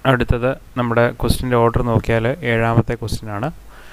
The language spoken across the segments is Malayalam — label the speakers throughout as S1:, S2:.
S1: അടുത്തത് നമ്മുടെ ക്വസ്റ്റിൻ്റെ ഓർഡർ നോക്കിയാൽ ഏഴാമത്തെ ക്വസ്റ്റ്യൻ ആണ്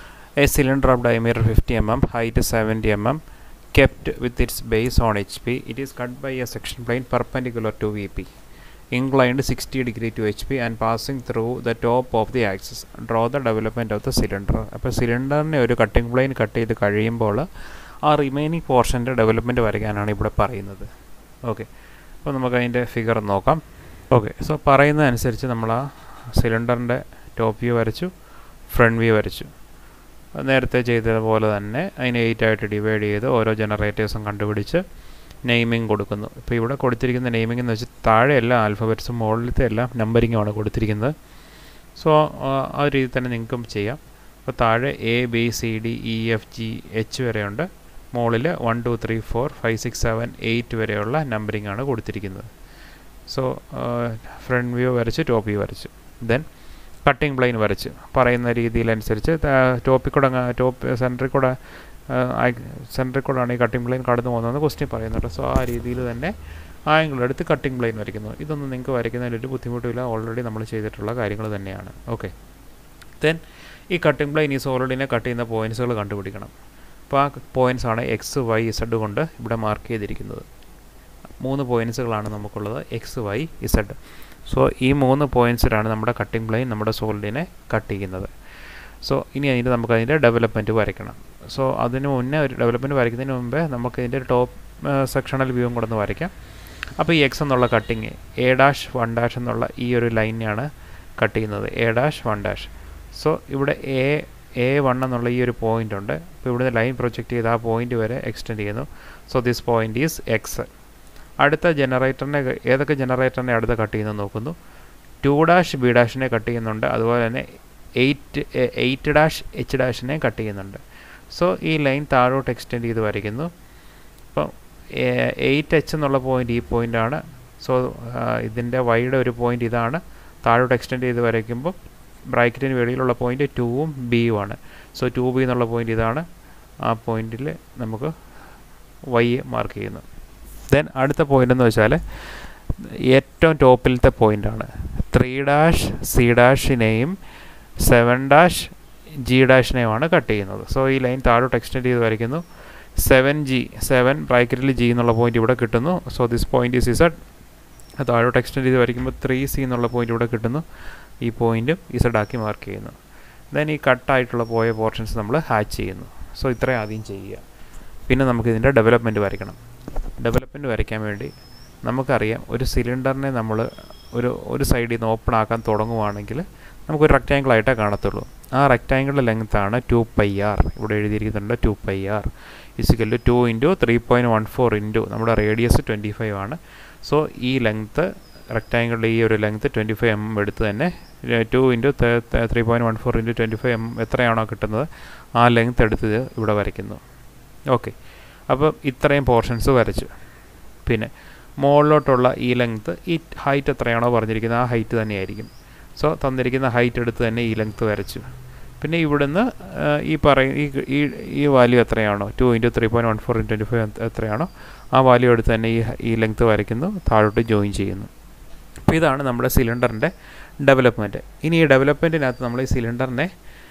S1: a cylinder of diameter fifty M M height seventy M M kept with its base on HP, it is cut by a section plane perpendicular to VP, inclined 60 degree to HP and passing through the top of the axis. Draw the development of the cylinder. അപ്പോൾ സിലിണ്ടറിനെ ഒരു കട്ടിംഗ് പ്ലെയിൻ കട്ട് ചെയ്ത് കഴിയുമ്പോൾ ആ റിമൈനിങ് പോർഷൻ്റെ ഡെവലപ്മെൻറ്റ് വരയ്ക്കാനാണ് ഇവിടെ പറയുന്നത് ഓക്കെ അപ്പോൾ നമുക്ക് അതിൻ്റെ ഫിഗർ നോക്കാം ഓക്കെ സോ പറയുന്നതനുസരിച്ച് നമ്മൾ ആ സിലിണ്ടറിൻ്റെ ടോപ്പ് വ്യൂ വരച്ചു ഫ്രണ്ട് വ്യൂ വരച്ചു നേരത്തെ ചെയ്തതുപോലെ തന്നെ അതിനെ എയ്റ്റ് ആയിട്ട് ഡിവൈഡ് ചെയ്ത് ഓരോ ജനറേറ്റേഴ്സും കണ്ടുപിടിച്ച് നെയിമിംഗ് കൊടുക്കുന്നു ഇപ്പോൾ ഇവിടെ കൊടുത്തിരിക്കുന്ന നെയിമിംഗ് എന്ന് വെച്ചാൽ താഴെ എല്ലാ ആൽഫബറ്റ്സും മുകളിലത്തെ എല്ലാം നമ്പറിങ്ങുമാണ് കൊടുത്തിരിക്കുന്നത് സോ ആ രീതി തന്നെ നിങ്ങൾക്കും ചെയ്യാം അപ്പോൾ താഴെ A B C D E F G H വരെയുണ്ട് മുകളിൽ one two three four five six seven eight വരെയുള്ള നമ്പറിംഗ് ആണ് കൊടുത്തിരിക്കുന്നത് സോ ഫ്രണ്ട് വ്യൂ വരച്ച് ടോപ്പ് വ്യൂ വരച്ചു ദെൻ കട്ടിംഗ് പ്ലെയിൻ വരച്ച് പറയുന്ന രീതിയിലനുസരിച്ച് ടോപ്പിൽ കൂടെ ടോപ്പ് സെൻറ്ററിൽ കൂടെ സെൻറ്ററിൽ കൂടെയാണ് ഈ കട്ടിംഗ് പ്ലെയിൻ കടന്നു പോകുന്നതെന്ന് ക്വസ്റ്റ്യൻ പറയുന്നുണ്ട് സോ ആ രീതിയിൽ തന്നെ ആംഗിൾ എടുത്ത് കട്ടിംഗ് പ്ലെയിൻ വരയ്ക്കുന്നു ഇതൊന്നും നിങ്ങൾക്ക് വരയ്ക്കുന്നതിലൊരു ബുദ്ധിമുട്ടില്ല ഓൾറെഡി നമ്മൾ ചെയ്തിട്ടുള്ള കാര്യങ്ങൾ തന്നെയാണ് ഓക്കെ ദെൻ ഈ കട്ടിംഗ് പ്ലെയിൻ ഈ സോളിഡിനെ കട്ട് ചെയ്യുന്ന പോയിൻറ്റ്സുകൾ കണ്ടുപിടിക്കണം അപ്പോൾ ആ പോയിൻറ്റ്സ് ആണ് എക്സ് വൈ ഇസഡ് കൊണ്ട് ഇവിടെ മാർക്ക് ചെയ്തിരിക്കുന്നത് മൂന്ന് പോയിൻറ്റ്സുകളാണ് നമുക്കുള്ളത് എക്സ് വൈ ഇസഡ് സോ ഈ മൂന്ന് പോയിൻറ്റ്സിലാണ് നമ്മുടെ കട്ടിംഗ് പ്ലെയിൻ നമ്മുടെ സോളിഡിനെ കട്ട് ചെയ്യുന്നത് സോ ഇനി അതിൻ്റെ നമുക്ക് അതിൻ്റെ ഡെവലപ്മെൻറ്റ് വരയ്ക്കണം സോ അതിന് മുന്നേ ഒരു ഡെവലപ്മെൻറ്റ് വരയ്ക്കുന്നതിന് മുമ്പേ നമുക്ക് ഇതിൻ്റെ ടോപ്പ് സെക്ഷണൽ വ്യൂവും കൂടെ ഒന്ന് വരയ്ക്കാം അപ്പോൾ ഈ എക്സ് എന്നുള്ള cutting A dash one dash എന്നുള്ള ഈ ഒരു ലൈനെയാണ് കട്ട് ചെയ്യുന്നത് A dash one dash so ഇവിടെ എ എ വൺ എന്നുള്ള ഈ ഒരു പോയിൻ്റ് ഉണ്ട് അപ്പോൾ ഇവിടുന്ന് ലൈൻ പ്രൊജക്റ്റ് ചെയ്ത് ആ പോയിൻ്റ് വരെ എക്സ്റ്റെൻഡ് ചെയ്യുന്നു so this point is X അടുത്ത ജനറേറ്ററിനെ ഏതൊക്കെ ജനറേറ്ററിനെ അടുത്ത് കട്ട് ചെയ്യുന്നത് നോക്കുന്നു ടു ഡാഷ് ബി ഡാഷിനെ കട്ട് ചെയ്യുന്നുണ്ട് അതുപോലെ തന്നെ എയ്റ്റ് എയ്റ്റ് ഡാഷ് എച്ച് ഡാഷിനെ കട്ട് ചെയ്യുന്നുണ്ട് സോ ഈ ലൈൻ താഴോട്ട് എക്സ്റ്റെൻഡ് ചെയ്ത് വരയ്ക്കുന്നു അപ്പം എയ്റ്റ് എച്ച് എന്നുള്ള പോയിൻ്റ് ഈ പോയിൻ്റാണ് സോ ഇതിൻ്റെ വൈയുടെ ഒരു പോയിൻ്റ് ഇതാണ് താഴോട്ട് എക്സ്റ്റെൻഡ് ചെയ്ത് വരയ്ക്കുമ്പോൾ ബ്രാക്കറ്റിന് വെളിയിലുള്ള പോയിൻ്റ് ടൂവും ബിയും ആണ് സോ ടു ബി എന്നുള്ള പോയിൻ്റ് ഇതാണ് ആ പോയിന്റിൽ നമുക്ക് വൈ മാർക്ക് ചെയ്യുന്നു ദെൻ അടുത്ത പോയിന്റ് എന്ന് വെച്ചാൽ ഏറ്റവും ടോപ്പിലത്തെ പോയിൻ്റാണ് ത്രീ ഡാഷ് സി ഡാഷിനെയും സെവൻ ഡാഷ് ജി ഡാഷിനെയുമാണ് കട്ട് ചെയ്യുന്നത് സോ ഈ ലൈൻ താഴോട്ട് എക്സ്റ്റെൻഡ് ചെയ്ത് വരയ്ക്കുന്നു സെവൻ ജി സെവൻ ബ്രാക്കറ്റിൽ ജി എന്നുള്ള പോയിന്റ് ഇവിടെ കിട്ടുന്നു so this point is Z താഴോട്ട് എക്സ്റ്റെൻഡ് ചെയ്ത് വരയ്ക്കുമ്പോൾ ത്രീ സി എന്നുള്ള പോയിന്റ് ഇവിടെ കിട്ടുന്നു ഈ പോയിന്റും ഇസഡ് ആക്കി മാർക്ക് ചെയ്യുന്നു ദെൻ ഈ കട്ടായിട്ടുള്ള പോയ പോർഷൻസ് നമ്മൾ ഹാച്ച് ചെയ്യുന്നു സോ ഇത്രയും ആദ്യം ചെയ്യുക പിന്നെ നമുക്ക് ഇതിൻ്റെ ഡെവലപ്മെൻറ്റ് വരയ്ക്കണം ഡെവലപ്മെൻറ്റ് വരയ്ക്കാൻ വേണ്ടി നമുക്കറിയാം ഒരു സിലിണ്ടറിനെ നമ്മൾ ഒരു ഒരു സൈഡിൽ നിന്ന് ഓപ്പൺ ആക്കാൻ തുടങ്ങുവാണെങ്കിൽ നമുക്കൊരു റെക്റ്റാങ്കിൾ ആയിട്ടേ കാണത്തുള്ളൂ ആ റെക്റ്റാങ്കിളിൻ്റെ ലെങ്ത്താണ് ടു പൈ ആർ ഇവിടെ എഴുതിയിരിക്കുന്നുണ്ട് two pi R is equal to two into three point one four into നമ്മുടെ റേഡിയസ് ട്വൻറ്റി ഫൈവ് ആണ് സോ ഈ ലെങ്ത്ത് റെക്റ്റാങ്കിളിൻ്റെ ഈ ഒരു length twenty five M M എടുത്ത് തന്നെ two into three point one four into twenty five M എത്രയാണോ കിട്ടുന്നത് ആ ലെങ്ത്ത് എടുത്ത് ഇവിടെ വരയ്ക്കുന്നു ഓക്കെ അപ്പോൾ ഇത്രയും പോർഷൻസ് വരച്ചു പിന്നെ മുകളിലോട്ടുള്ള ഈ ലെങ്ത്ത് ഈ ഹൈറ്റ് എത്രയാണോ പറഞ്ഞിരിക്കുന്നത് ആ ഹൈറ്റ് തന്നെയായിരിക്കും സോ തന്നിരിക്കുന്ന ഹൈറ്റ് എടുത്ത് തന്നെ ഈ ലെങ്ത്ത് വരച്ചു പിന്നെ ഇവിടുന്ന് ഈ പറയ ഈ ഈ ഈ വാല്യൂ എത്രയാണോ two into three point one four twenty five എത്രയാണോ ആ വാല്യൂ എടുത്ത് തന്നെ ഈ ഈ ലെങ്ത്ത് വരയ്ക്കുന്നു താഴോട്ട് ജോയിൻ ചെയ്യുന്നു അപ്പോൾ ഇതാണ് നമ്മുടെ സിലിണ്ടറിൻ്റെ ഡെവലപ്മെൻറ്റ് ഇനി ഈ ഡെവലപ്മെൻറ്റിനകത്ത് നമ്മൾ ഈ സിലിണ്ടറിനെ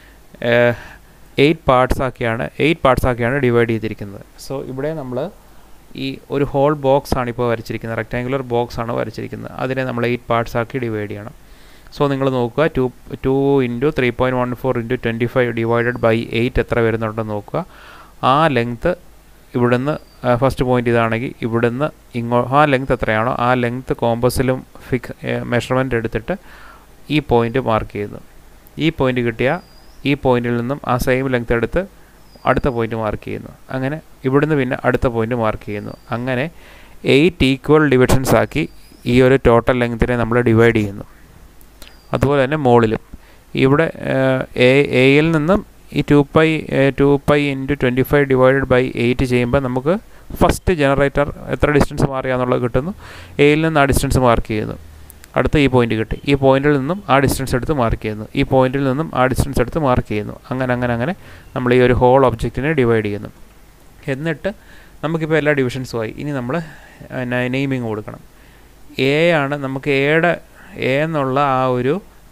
S1: എയ്റ്റ് പാർട്സ് ആക്കിയാണ് എയ്റ്റ് പാർട്സ് ആക്കിയാണ് ഡിവൈഡ് ചെയ്തിരിക്കുന്നത് സോ ഇവിടെ നമ്മൾ ഈ ഒരു ഹോൾ ബോക്സ് ആണ് ഇപ്പോൾ വരച്ചിരിക്കുന്നത് റെക്റ്റാങ്കുലർ ബോക്സ് ആണ് വരച്ചിരിക്കുന്നത് അതിനെ നമ്മൾ എയ്റ്റ് പാർട്സ് ആക്കി ഡിവൈഡ് ചെയ്യണം സോ നിങ്ങൾ നോക്കുക two two into three point one four into twenty five divided by eight എത്ര വരുന്നുണ്ടെന്ന് നോക്കുക ആ ലെങ്ത്ത് ഇവിടുന്ന് ഫസ്റ്റ് പോയിന്റ് ഇതാണെങ്കിൽ ഇവിടുന്ന് ഇങ്ങോ ആ ലെങ്ത്ത് എത്രയാണോ ആ ലെങ്ത്ത് കോമ്പസിലും ഫിക്സ് മെഷർമെൻറ്റ് എടുത്തിട്ട് ഈ പോയിന്റ് മാർക്ക് ചെയ്യുന്നു ഈ പോയിന്റ് കിട്ടിയ ഈ പോയിന്റിൽ നിന്നും ആ സെയിം ലെങ്ത് എടുത്ത് അടുത്ത പോയിന്റ് മാർക്ക് ചെയ്യുന്നു അങ്ങനെ ഇവിടുന്ന് പിന്നെ അടുത്ത പോയിന്റ് മാർക്ക് ചെയ്യുന്നു അങ്ങനെ എയ്റ്റ് ഈക്വൽ ഡിവിഷൻസ് ആക്കി ഈ ഒരു ടോട്ടൽ ലെങ്ത്തിനെ നമ്മൾ ഡിവൈഡ് ചെയ്യുന്നു അതുപോലെ തന്നെ മുകളിലും ഇവിടെ എ എയിൽ നിന്നും ഈ two pi two pi into twenty five divided by eight ചെയ്യുമ്പോൾ നമുക്ക് ഫസ്റ്റ് ജനറേറ്റർ എത്ര ഡിസ്റ്റൻസ് മാറിയാന്നുള്ളത് കിട്ടുന്നു എയിൽ നിന്ന് ആ ഡിസ്റ്റൻസ് മാർക്ക് ചെയ്യുന്നു അടുത്ത ഈ പോയിന്റ് കിട്ടി ഈ പോയിന്റിൽ നിന്നും ആ ഡിസ്റ്റൻസ് എടുത്ത് മാർക്ക് ചെയ്യുന്നു ഈ പോയിന്റിൽ നിന്നും ആ ഡിസ്റ്റൻസ് എടുത്ത് മാർക്ക് ചെയ്യുന്നു അങ്ങനെ അങ്ങനെ അങ്ങനെ നമ്മൾ ഈ ഒരു ഹോൾ ഒബ്ജക്റ്റിനെ ഡിവൈഡ് ചെയ്യുന്നു എന്നിട്ട് നമുക്കിപ്പോൾ എല്ലാ ഡിവിഷൻസും ആയി ഇനി നമ്മൾ നെയിമിങ് കൊടുക്കണം എ ആണ് നമുക്ക് എയുടെ എ എന്നുള്ള ആ ഒരു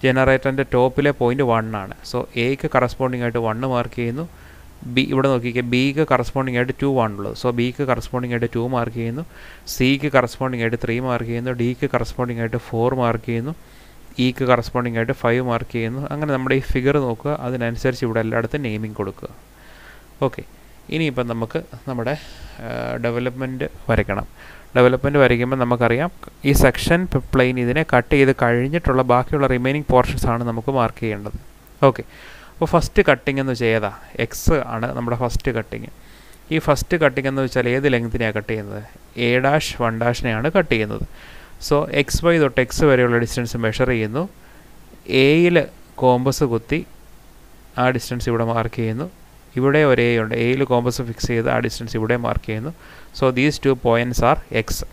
S1: ജനറേറ്ററിൻ്റെ ടോപ്പിലെ പോയിൻറ്റ് വൺ ആണ് സോ എക്ക് കറസ്പോണ്ടിങ് ആയിട്ട് വണ്ണ് മാർക്ക് ചെയ്യുന്നു ബി ഇവിടെ നോക്കിക്കുക ബിക്ക് കറസ്പോണ്ടിങ് ആയിട്ട് ടു ആണുള്ളത് സോ ബിക്ക് കറസ്പോണ്ടിങ് ആയിട്ട് ടു മാർക്ക് ചെയ്യുന്നു സിക്ക് കറസ്പോണ്ടിങ് ആയിട്ട് ത്രീ മാർക്ക് ചെയ്യുന്നു ഡിക്ക് കറസ്പോണ്ടിങ് ആയിട്ട് ഫോർ മാർക്ക് ചെയ്യുന്നു ഇക്ക് കറസ്പോണ്ടിങ് ആയിട്ട് ഫൈവ് മാർക്ക് ചെയ്യുന്നു അങ്ങനെ നമ്മുടെ ഈ ഫിഗർ നോക്കുക അതിനനുസരിച്ച് ഇവിടെ എല്ലായിടത്തും നെയിമിംഗ് കൊടുക്കുക ഓക്കെ ഇനിയിപ്പം നമുക്ക് നമ്മുടെ ഡെവലപ്മെൻറ്റ് വരയ്ക്കണം ഡെവലപ്മെൻറ്റ് വരയ്ക്കുമ്പോൾ നമുക്കറിയാം ഈ സെക്ഷൻ പ്ലെയിൻ ഇതിനെ കട്ട് ചെയ്ത് കഴിഞ്ഞിട്ടുള്ള ബാക്കിയുള്ള റിമൈനിങ് പോർഷൻസ് ആണ് നമുക്ക് മാർക്ക് ചെയ്യേണ്ടത് ഓക്കെ അപ്പോൾ ഫസ്റ്റ് കട്ടിംഗ് എന്ന് വെച്ചാൽ ഏതാ എക്സ് ആണ് നമ്മുടെ ഫസ്റ്റ് കട്ടിങ് ഈ ഫസ്റ്റ് കട്ടിംഗ് എന്ന് വെച്ചാൽ ഏത് ലെങ്തിനെയാണ് കട്ട് ചെയ്യുന്നത് എ ഡാഷ് വൺ ഡാഷിനെയാണ് കട്ട് ചെയ്യുന്നത് സോ എക്സ് വൈ തൊട്ട് എക്സ് വരെയുള്ള ഡിസ്റ്റൻസ് മെഷർ ചെയ്യുന്നു എയിൽ കോമ്പസ് കുത്തി ആ ഡിസ്റ്റൻസ് ഇവിടെ മാർക്ക് ചെയ്യുന്നു ഇവിടെ ഒരു എ ഉണ്ട് എയിൽ കോമ്പസ് ഫിക്സ് ചെയ്ത് ആ ഡിസ്റ്റൻസ് ഇവിടെ മാർക്ക് ചെയ്യുന്നു so these two points are X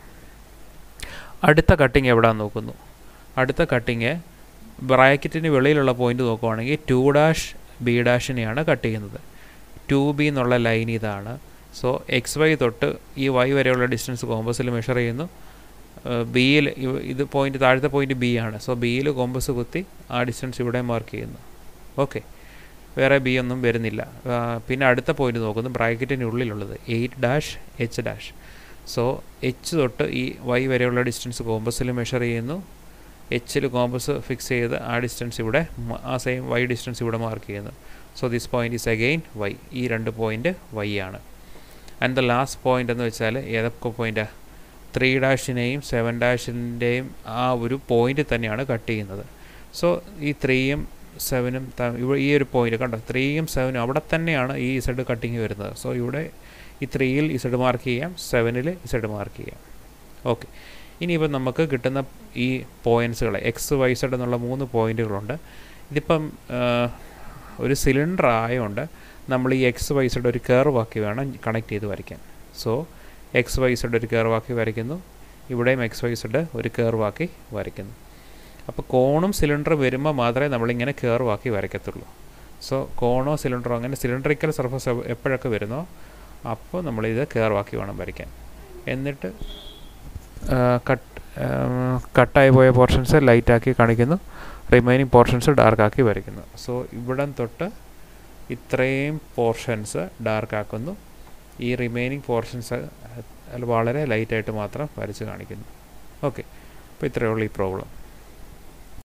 S1: അടുത്ത കട്ടിങ് എവിടെയാണെന്ന് നോക്കുന്നു അടുത്ത കട്ടിങ് ബ്രാക്കറ്റിന് വെളിയിലുള്ള പോയിന്റ് നോക്കുവാണെങ്കിൽ ടു ഡാഷ് ബി ഡാഷിനെയാണ് കട്ട് ചെയ്യുന്നത് ടു ബി എന്നുള്ള ലൈൻ ഇതാണ് സോ എക്സ് വൈ തൊട്ട് ഈ വൈ വരെയുള്ള ഡിസ്റ്റൻസ് കോമ്പസിൽ മെഷർ ചെയ്യുന്നു ബിയിൽ ഇത് പോയിന്റ് താഴത്തെ പോയിന്റ് ബി ആണ് സോ ബിയിൽ കോമ്പസ് കുത്തി ആ ഡിസ്റ്റൻസ് ഇവിടെ മാർക്ക് ചെയ്യുന്നു ഓക്കെ വേറെ ബി ഒന്നും വരുന്നില്ല പിന്നെ അടുത്ത പോയിന്റ് നോക്കുന്നു ബ്രാക്കറ്റിനുള്ളിലുള്ളത് eight dash H dash so H തൊട്ട് ഈ വൈ വരെയുള്ള ഡിസ്റ്റൻസ് കോമ്പസിൽ മെഷർ ചെയ്യുന്നു എച്ചിൽ കോമ്പസ് ഫിക്സ് ചെയ്ത് ആ ഡിസ്റ്റൻസ് ഇവിടെ ആ സെയിം വൈ ഡിസ്റ്റൻസ് ഇവിടെ മാർക്ക് ചെയ്യുന്നു so this point is again Y ഈ രണ്ട് പോയിന്റ് വൈ ആണ് ആൻഡ് ദ ലാസ്റ്റ് പോയിന്റ് എന്ന് വെച്ചാൽ ഏതൊക്കെ പോയിന്റാണ് ത്രീ ഡാഷിനെയും സെവൻ ഡാഷിൻ്റെയും ആ ഒരു പോയിന്റ് തന്നെയാണ് കട്ട് ചെയ്യുന്നത് സോ ഈ ത്രീയും സെവനും ഈ ഒരു പോയിന്റ് കണ്ടോ ത്രീയും സെവനും അവിടെ തന്നെയാണ് ഈ ഇസഡ് കട്ടിങ് വരുന്നത് സോ ഇവിടെ ഈ ത്രീയിൽ ഇസഡ് മാർക്ക് ചെയ്യാം സെവനിൽ ഇസഡ് മാർക്ക് ചെയ്യാം ഓക്കെ ഇനിയിപ്പം നമുക്ക് കിട്ടുന്ന ഈ പോയിൻറ്റ്സുകൾ എക്സ് വൈ സെഡ് എന്നുള്ള മൂന്ന് പോയിൻറ്റുകളുണ്ട് ഇതിപ്പം ഒരു സിലിണ്ടർ ആയതുകൊണ്ട് നമ്മൾ ഈ എക്സ് വൈ സെഡ് ഒരു കർവ് ആക്കി വേണം കണക്ട് ചെയ്ത് വരയ്ക്കാൻ സോ എക്സ് വൈ സെഡ് ഒരു കർവ് ആക്കി വരയ്ക്കുന്നു ഇവിടെയും എക്സ് വൈ സെഡ് ഒരു കർവ് ആക്കി വരയ്ക്കുന്നു അപ്പോൾ കോണും സിലിണ്ടറും വരുമ്പോൾ മാത്രമേ നമ്മളിങ്ങനെ കർവ് ആക്കി വരയ്ക്കത്തുള്ളൂ സോ കോണോ സിലിണ്ടറോ അങ്ങനെ സിലിണ്ടറിക്കൽ സർഫസ് എപ്പോഴൊക്കെ വരുന്നോ അപ്പോൾ നമ്മളിത് കർവ് ആക്കി വേണം വരയ്ക്കാൻ എന്നിട്ട് കട്ട് കട്ടായി പോയ പോർഷൻസ് ലൈറ്റാക്കി കാണിക്കുന്നു റിമൈനിങ് പോർഷൻസ് ഡാർക്കാക്കി വരയ്ക്കുന്നു സോ ഇവിടം തൊട്ട് ഇത്രയും പോർഷൻസ് ഡാർക്കാക്കുന്നു ഈ റിമൈനിങ് പോർഷൻസ് വളരെ ലൈറ്റായിട്ട് മാത്രം വരച്ച് കാണിക്കുന്നു ഓക്കെ അപ്പോൾ ഇത്രയേ ഉള്ളൂ ഈ പ്രോബ്ലം